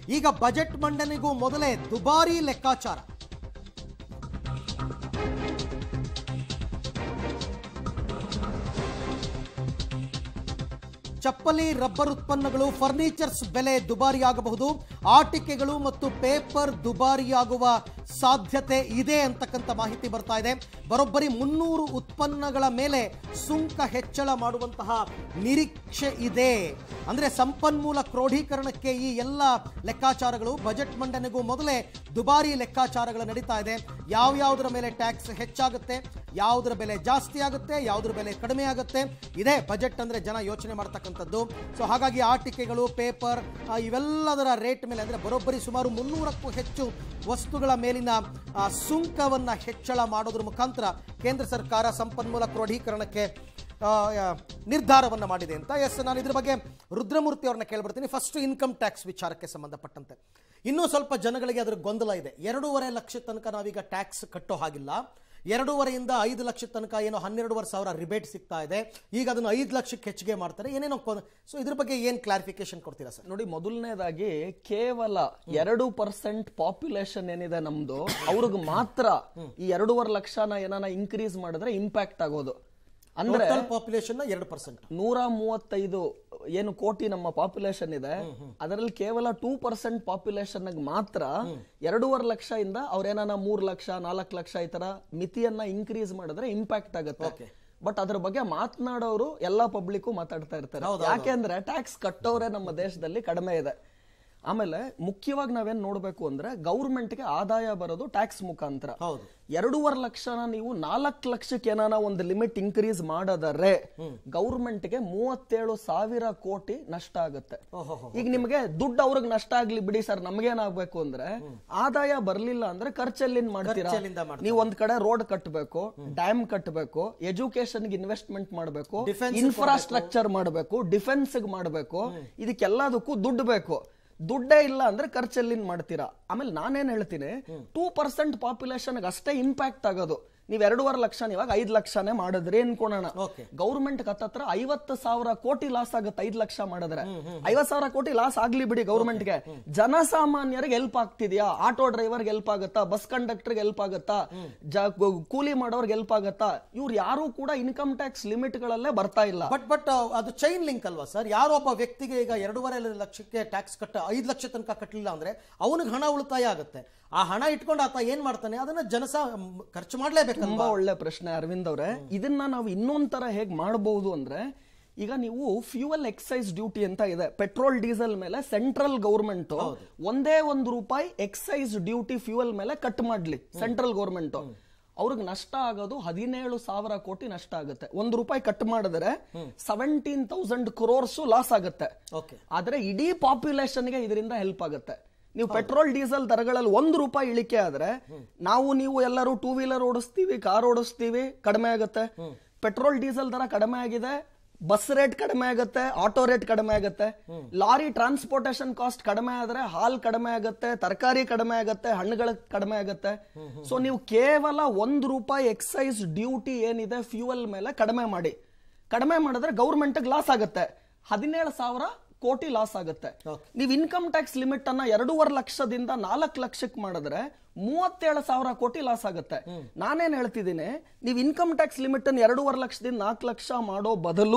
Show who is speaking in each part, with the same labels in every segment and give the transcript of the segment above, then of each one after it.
Speaker 1: ಈಗ ಬಜೆಟ್ ಮಂಡನೆಗೂ ಮೊದಲೇ ದುಬಾರಿ ಲೆಕ್ಕಾಚಾರ ಚಪ್ಪಲಿ ರಬ್ಬರ್ ಉತ್ಪನ್ನಗಳು ಫರ್ನಿಚರ್ಸ್ ಬೆಲೆ ದುಬಾರಿಯಾಗಬಹುದು ಆಟಿಕೆಗಳು ಮತ್ತು ಪೇಪರ್ ದುಬಾರಿಯಾಗುವ ಸಾಧ್ಯತೆ ಇದೆ ಅಂತಕ್ಕಂಥ ಮಾಹಿತಿ ಬರ್ತಾ ಇದೆ ಬರೋಬ್ಬರಿ ಮುನ್ನೂರು ಉತ್ಪನ್ನಗಳ ಮೇಲೆ ಸುಂಕ ಹೆಚ್ಚಳ ಮಾಡುವಂತಹ ನಿರೀಕ್ಷೆ ಇದೆ ಅಂದ್ರೆ ಸಂಪನ್ಮೂಲ ಕ್ರೋಢೀಕರಣಕ್ಕೆ ಈ ಎಲ್ಲ ಲೆಕ್ಕಾಚಾರಗಳು ಬಜೆಟ್ ಮಂಡನೆಗೂ ಮೊದಲೇ ದುಬಾರಿ ಲೆಕ್ಕಾಚಾರಗಳು ನಡೀತಾ ಇದೆ ಯಾವ್ಯಾವುದರ ಮೇಲೆ ಟ್ಯಾಕ್ಸ್ ಹೆಚ್ಚಾಗುತ್ತೆ ಯಾವುದರ ಬೆಲೆ ಜಾಸ್ತಿ ಆಗುತ್ತೆ ಯಾವುದರ ಬೆಲೆ ಕಡಿಮೆ ಆಗುತ್ತೆ ಇದೇ ಬಜೆಟ್ ಅಂದ್ರೆ ಜನ ಯೋಚನೆ ಮಾಡ್ತಕ್ಕಂಥದ್ದು ಸೊ ಹಾಗಾಗಿ ಆಟಿಕೆಗಳು ಪೇಪರ್ ಆ, ಇವೆಲ್ಲದರ ರೇಟ್ ಮೇಲೆ ಅಂದ್ರೆ ಬರೋಬ್ಬರಿ ಸುಮಾರು ಮುನ್ನೂರಕ್ಕೂ ಹೆಚ್ಚು ವಸ್ತುಗಳ ಮೇಲಿನ ಆ, ಸುಂಕವನ್ನ ಹೆಚ್ಚಳ ಮಾಡೋದ್ರ ಮುಖಾಂತರ ಕೇಂದ್ರ ಸರ್ಕಾರ ಸಂಪನ್ಮೂಲ ಕ್ರೋಢೀಕರಣಕ್ಕೆ ಆ, ಆ, ನಿರ್ಧಾರವನ್ನ ಮಾಡಿದೆ ಅಂತ ಎಸ್ ನಾನು ಇದ್ರ ಬಗ್ಗೆ ರುದ್ರಮೂರ್ತಿ ಅವ್ರನ್ನ ಕೇಳ್ಬಿಡ್ತೀನಿ ಫಸ್ಟ್ ಇನ್ಕಮ್ ಟ್ಯಾಕ್ಸ್ ವಿಚಾರಕ್ಕೆ ಸಂಬಂಧಪಟ್ಟಂತೆ ಇನ್ನೂ ಸ್ವಲ್ಪ ಜನಗಳಿಗೆ ಅದ್ರ ಗೊಂದಲ ಇದೆ ಎರಡೂವರೆ ಲಕ್ಷ ತನಕ ನಾವೀಗ ಟ್ಯಾಕ್ಸ್ ಕಟ್ಟೋ ಹಾಗಿಲ್ಲ ಎರಡೂವರೆಯಿಂದ ಐದು ಲಕ್ಷ ತನಕ ಏನೋ ಹನ್ನೆರಡೂವರೆ ಸಾವಿರ ರಿಬೇಟ್ ಸಿಗ್ತಾ ಇದೆ ಈಗ ಅದನ್ನು ಐದು ಲಕ್ಷಕ್ಕೆ ಹೆಚ್ಚಿಗೆ ಮಾಡ್ತಾರೆ ಏನೇನೋ ಸೊ ಇದ್ರ ಬಗ್ಗೆ ಏನು ಕ್ಲಾರಿಫಿಕೇಶನ್ ಕೊಡ್ತೀರಾ ಸರ್
Speaker 2: ನೋಡಿ ಮೊದಲನೇದಾಗಿ ಕೇವಲ ಎರಡು ಪರ್ಸೆಂಟ್ ಪಾಪ್ಯುಲೇಷನ್ ಏನಿದೆ ನಮ್ದು ಅವ್ರಿಗೆ ಮಾತ್ರ ಈ ಎರಡೂವರೆ ಲಕ್ಷನ ಏನಾನ ಇನ್ಕ್ರೀಸ್ ಮಾಡಿದ್ರೆ ಇಂಪ್ಯಾಕ್ಟ್ ಆಗೋದು ಅಂದ್ರೆ
Speaker 1: ಟೋಟಲ್ ಪಾಪ್ಯುಲೇಷನ್ ಎರಡು ಪರ್ಸೆಂಟ್
Speaker 2: ನೂರ ಮೂವತ್ತೈದು ಏನು ಕೋಟಿ ನಮ್ಮ ಪಾಪ್ಯುಲೇಷನ್ ಇದೆ ಅದರಲ್ಲಿ ಕೇವಲ ಟೂ ಪರ್ಸೆಂಟ್ ಪಾಪ್ಯುಲೇಷನ್ ಮಾತ್ರ ಎರಡೂವರೆ ಲಕ್ಷ ಇಂದ ಅವ್ರೇನಾನ ಮೂರ್ ಲಕ್ಷ ನಾಲ್ಕು ಲಕ್ಷ ಈ ತರ ಮಿತಿಯನ್ನ ಇನ್ಕ್ರೀಸ್ ಮಾಡಿದ್ರೆ ಇಂಪ್ಯಾಕ್ಟ್ ಆಗುತ್ತೆ ಬಟ್ ಅದ್ರ ಬಗ್ಗೆ ಮಾತನಾಡೋರು ಎಲ್ಲಾ ಪಬ್ಲಿಕ್ ಮಾತಾಡ್ತಾ ಇರ್ತಾರೆ ಯಾಕೆಂದ್ರೆ ಟ್ಯಾಕ್ಸ್ ಕಟ್ಟೋರೆ ನಮ್ಮ ದೇಶದಲ್ಲಿ ಕಡಿಮೆ ಇದೆ ಆಮೇಲೆ ಮುಖ್ಯವಾಗಿ ನಾವೇನ್ ನೋಡ್ಬೇಕು ಅಂದ್ರೆ ಗೌರ್ಮೆಂಟ್ಗೆ ಆದಾಯ ಬರೋದು ಟ್ಯಾಕ್ಸ್ ಮುಖಾಂತರ
Speaker 1: ಹೌದು
Speaker 2: ಎರಡೂವರೆ ಲಕ್ಷನ ನೀವು ನಾಲ್ಕು ಲಕ್ಷಕ್ಕೆ ಏನಾನ ಒಂದು ಲಿಮಿಟ್ ಇನ್ಕ್ರೀಸ್ ಮಾಡದರೆ ಗೌರ್ಮೆಂಟ್ಗೆ ಮೂವತ್ತೇಳು ಸಾವಿರ ಕೋಟಿ ನಷ್ಟ ಆಗುತ್ತೆ ಈಗ ನಿಮಗೆ ದುಡ್ಡು ಅವ್ರಿಗೆ ನಷ್ಟ ಆಗ್ಲಿ ಬಿಡಿ ಸರ್ ನಮ್ಗೇನಾಗ್ಬೇಕು ಅಂದ್ರೆ ಆದಾಯ ಬರ್ಲಿಲ್ಲ ಅಂದ್ರೆ ಖರ್ಚಲ್ಲಿಂದ ಮಾಡ್ತೀರಾ
Speaker 1: ಖರ್ಚಲ್ಲಿಂದ ಮಾಡ್ತೀರಾ.
Speaker 2: ನೀವು ಒಂದ್ ಕಡೆ ರೋಡ್ ಕಟ್ಟಬೇಕು ಡ್ಯಾಮ್ ಕಟ್ಟಬೇಕು ಎಜುಕೇಶನ್ ಇನ್ವೆಸ್ಟ್ಮೆಂಟ್ ಮಾಡಬೇಕು
Speaker 1: Defense
Speaker 2: ಇನ್ಫ್ರಾಸ್ಟ್ರಕ್ಚರ್ ಮಾಡಬೇಕು ಡಿಫೆನ್ಸ್ ಮಾಡಬೇಕು ಇದಕ್ಕೆಲ್ಲದಕ್ಕೂ ದುಡ್ಡು ಬೇಕು ದುಡ್ಡೇ ಇಲ್ಲ ಅಂದ್ರೆ ಖರ್ಚಲ್ಲಿಂದ ಮಾಡ್ತೀರಾ ಆಮೇಲೆ ನಾನೇನ್ ಹೇಳ್ತೀನಿ ಟೂ ಪರ್ಸೆಂಟ್ ಪಾಪ್ಯುಲೇಷನ್ ಅಷ್ಟೇ ಇಂಪ್ಯಾಕ್ಟ್ ಆಗೋದು ನೀವ್ ಎರಡೂವರೆ ಲಕ್ಷ ಇವಾಗ ಐದ್ ಲಕ್ಷನೇ ಮಾಡಿದ್ರಿ ಅನ್ಕೋಣ
Speaker 1: Okay.
Speaker 2: ಗೌರ್ಮೆಂಟ್ ಹತ್ತತ್ರ ಐವತ್ತು ಸಾವಿರ ಕೋಟಿ ಲಾಸ್ ಆಗುತ್ತೆ ಐದ್ ಲಕ್ಷ ಮಾಡಿದ್ರೆ ಐವತ್ ಸಾವಿರ ಕೋಟಿ ಲಾಸ್ ಆಗ್ಲಿ ಬಿಡಿ ಗೌರ್ಮೆಂಟ್ಗೆ ಜನಸಾಮಾನ್ಯರಿಗೆ ಹೆಲ್ಪ್ ಆಗ್ತಿದ್ಯಾ ಆಟೋ ಡ್ರೈವರ್ಗೆ ಹೆಲ್ಪ್ ಆಗುತ್ತಾ ಬಸ್ ಕಂಡಕ್ಟರ್ಗೆ ಹೆಲ್ಪ್ ಆಗುತ್ತಾ ಜ- ಕೂಲಿ ಮಾಡೋರ್ಗೆ ಹೆಲ್ಪ್ ಆಗುತ್ತಾ ಇವ್ರು ಯಾರು ಕೂಡ ಇನ್ಕಮ್ ಟ್ಯಾಕ್ಸ್ ಲಿಮಿಟ್ ಗಳಲ್ಲೇ ಬರ್ತಾ ಇಲ್ಲ
Speaker 1: ಬಟ್ ಬಟ್ ಅದು ಚೈನ್ ಲಿಂಕ್ ಅಲ್ವಾ ಸರ್ ಯಾರೊಬ್ಬ ವ್ಯಕ್ತಿಗೆ ಈಗ ಎರಡೂವರೆ ಲಕ್ಷಕ್ಕೆ ಟ್ಯಾಕ್ಸ್ ಕಟ್ಟ ಐದು ಲಕ್ಷ ತನಕ ಕಟ್ಟಲಿಲ್ಲ ಅಂದ್ರೆ ಅವನಿಗೆ ಹಣ ಉಳಿತಾಯ ಆಗುತ್ತೆ ಆ ಹಣ ಇಟ್ಕೊಂಡು ಆತ ಏನ್ ಮಾಡ್ತಾನೆ ಅದನ್ನ ಜನಸ ಖರ್ಚು ಮಾಡ್ಲೇಬೇಕಲ್ವಾ
Speaker 2: ತುಂಬಾ ಒಳ್ಳೆ ಪ್ರಶ್ನೆ ಅರವಿಂದ್ ಅವರೇ ಇದನ್ನ ನಾವು ಇನ್ನೊಂದ್ ತರ ಹೇಗ್ ಮಾಡಬಹುದು ಅಂದ್ರೆ ಈಗ ನೀವು ಫ್ಯೂಯಲ್ ಎಕ್ಸೈಸ್ ಡ್ಯೂಟಿ ಅಂತ ಇದೆ ಪೆಟ್ರೋಲ್ ಡೀಸೆಲ್ ಮೇಲೆ ಸೆಂಟ್ರಲ್ ಗೌರ್ಮೆಂಟ್ ಒಂದೇ ಒಂದು ರೂಪಾಯಿ ಎಕ್ಸೈಸ್ ಡ್ಯೂಟಿ ಫ್ಯೂಯಲ್ ಮೇಲೆ ಕಟ್ ಮಾಡ್ಲಿ ಸೆಂಟ್ರಲ್ ಗೌರ್ಮೆಂಟ್ ಅವ್ರಿಗೆ ನಷ್ಟ ಆಗೋದು ಹದಿನೇಳು ಸಾವಿರ ಕೋಟಿ ನಷ್ಟ ಆಗುತ್ತೆ ಒಂದು ರೂಪಾಯಿ ಕಟ್ ಮಾಡಿದ್ರೆ ಸೆವೆಂಟೀನ್ ತೌಸಂಡ್ ಕ್ರೋರ್ಸ್ ಲಾಸ್ ಆಗುತ್ತೆ
Speaker 1: ಓಕೆ
Speaker 2: ಆದ್ರೆ ಇಡೀ ಪಾಪ್ಯುಲೇಷನ್ಗೆ ಇದರಿಂದ ಹೆಲ್ಪ್ ಆಗುತ್ತೆ ನೀವು ಪೆಟ್ರೋಲ್ ಡೀಸೆಲ್ ದರಗಳಲ್ಲಿ ಒಂದು ರೂಪಾಯಿ ಇಳಿಕೆ ಆದ್ರೆ ನಾವು ನೀವು ಎಲ್ಲರೂ ಟೂ ವೀಲರ್ ಓಡಿಸ್ತೀವಿ ಕಾರ್ ಓಡಿಸ್ತೀವಿ ಕಡಿಮೆ ಆಗುತ್ತೆ ಪೆಟ್ರೋಲ್ ಡೀಸೆಲ್ ದರ ಕಡಿಮೆ ಆಗಿದೆ ಬಸ್ ರೇಟ್ ಕಡಿಮೆ ಆಗುತ್ತೆ ಆಟೋ ರೇಟ್ ಕಡಿಮೆ ಆಗುತ್ತೆ ಲಾರಿ ಟ್ರಾನ್ಸ್ಪೋರ್ಟೇಷನ್ ಕಾಸ್ಟ್ ಕಡಿಮೆ ಆದ್ರೆ ಹಾಲ್ ಕಡಿಮೆ ಆಗುತ್ತೆ ತರಕಾರಿ ಕಡಿಮೆ ಆಗುತ್ತೆ ಹಣ್ಣುಗಳ ಕಡಿಮೆ ಆಗುತ್ತೆ ಸೊ ನೀವು ಕೇವಲ ಒಂದು ರೂಪಾಯಿ ಎಕ್ಸೈಸ್ ಡ್ಯೂಟಿ ಏನಿದೆ ಫ್ಯೂಯಲ್ ಮೇಲೆ ಕಡಿಮೆ ಮಾಡಿ ಕಡಿಮೆ ಮಾಡಿದ್ರೆ ಗೌರ್ಮೆಂಟ್ ಲಾಸ್ ಆಗುತ್ತೆ ಹದಿನೇಳು ಸಾವಿರ ಕೋಟಿ ಲಾಸ್ ಆಗುತ್ತೆ ನೀವು ಇನ್ಕಮ್ ಟ್ಯಾಕ್ಸ್ ಲಿಮಿಟ್ ಅನ್ನ ಎರಡೂವರೆ ಲಕ್ಷದಿಂದ ನಾಲ್ಕು ಲಕ್ಷಕ್ಕೆ ಮಾಡಿದ್ರೆ ಮೂವತ್ತೇಳು ಸಾವಿರ ಕೋಟಿ ಲಾಸ್ ಆಗುತ್ತೆ ನಾನೇನ್ ಹೇಳ್ತಿದ್ದೀನಿ ನೀವು ಇನ್ಕಮ್ ಟ್ಯಾಕ್ಸ್ ಲಿಮಿಟ್ ಅನ್ನು ಎರಡೂವರೆ ಲಕ್ಷದಿಂದ ನಾಲ್ಕು ಲಕ್ಷ ಮಾಡೋ ಬದಲು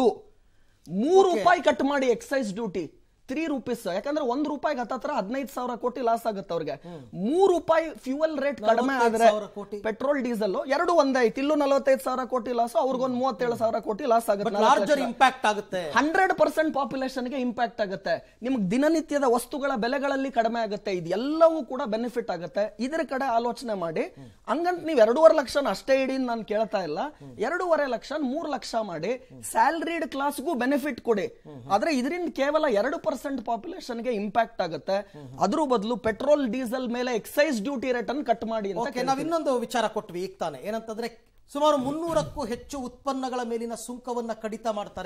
Speaker 2: ಮೂರು ರೂಪಾಯಿ ಕಟ್ ಮಾಡಿ ಎಕ್ಸೈಸ್ ಡ್ಯೂಟಿ ತ್ರೀ ರುಪೀಸ್ ಯಾಕಂದ್ರೆ ಒಂದ್ ರೂಪಾಯಿಗೆ ಹತ್ತತ್ರ ಹದಿನೈದು ಸಾವಿರ ಕೋಟಿ ಲಾಸ್ ಆಗುತ್ತೆ ಅವ್ರಿಗೆ ಮೂರು ರೂಪಾಯಿ ಫ್ಯೂಯಲ್ ರೇಟ್ ಕಡಿಮೆ ಆದ್ರೆ
Speaker 1: ಸಾವಿರ ಕೋಟಿ.
Speaker 2: ಪೆಟ್ರೋಲ್ ಡೀಸೆಲ್ ಎರಡು ಒಂದೇ ಐತಿ ಇಲ್ಲೂ ನಲವತ್ತೈದು ಸಾವಿರ ಕೋಟಿ ಲಾಸ್ ಅವ್ರಿಗೊಂದು ಮೂವತ್ತೇಳು ಸಾವಿರ ಕೋಟಿ ಲಾಸ್ ಆಗುತ್ತೆ ನಾಲ್ಕು
Speaker 1: ಲಾರ್ಜರ್
Speaker 2: ಲಕ್ಷ.
Speaker 1: ಇಂಪ್ಯಾಕ್ಟ್ ಆಗುತ್ತೆ
Speaker 2: ಹಂಡ್ರೆಡ್ ಪರ್ಸೆಂಟ್ ಪಾಪ್ಯುಲೇಷನ್ಗೆ ಇಂಪ್ಯಾಕ್ಟ್ ಆಗುತ್ತೆ ನಿಮ್ಗೆ ದಿನನಿತ್ಯದ ವಸ್ತುಗಳ ಬೆಲೆಗಳಲ್ಲಿ ಕಡಿಮೆ ಆಗುತ್ತೆ ಇದೆಲ್ಲವೂ ಕೂಡ ಬೆನಿಫಿಟ್ ಆಗುತ್ತೆ ಇದ್ರ ಕಡೆ ಆಲೋಚನೆ ಮಾಡಿ ಹಂಗಂತ ನೀವು ಎರಡೂವರೆ ಲಕ್ಷನ ಅಷ್ಟೇ ಇಡಿ ನಾನು ಕೇಳ್ತಾ ಇಲ್ಲ ಎರಡೂವರೆ ಲಕ್ಷ ಮೂರ್ ಲಕ್ಷ ಮಾಡಿ ಸ್ಯಾಲ್ರಿಡ್ ಕ್ಲಾಸ್ಗೂ ಬೆನಿಫಿಟ್ ಕೊಡಿ ಆದ್ರೆ ಇದರಿಂದ ಕೇವಲ ಎರಡು ಪರ್ಸೆಂಟ್ ಪಾಪ್ಯುಲೇಷನ್ಗೆ ಇಂಪ್ಯಾಕ್ಟ್ ಆಗುತ್ತೆ ಅದ್ರ ಬದಲು ಪೆಟ್ರೋಲ್ ಡೀಸೆಲ್ ಮೇಲೆ ಎಕ್ಸೈಸ್ ಡ್ಯೂಟಿ ರೇಟ್ ಅನ್ನು ಕಟ್ ಮಾಡಿ ಅಂತ
Speaker 1: ಓಕೆ ನಾವ್ ಇನ್ನೊಂದು ವಿಚಾರ ಕೊಟ್ವಿ ಈಗ ತಾನೆ ಏನಂತಂದ್ರೆ ಸುಮಾರು ಮುನ್ನೂರಕ್ಕೂ ಹೆಚ್ಚು ಉತ್ಪನ್ನಗಳ ಮೇಲಿನ ಸುಂಕವನ್ನ ಕಡಿತ ಮಾಡ್ತಾರೆ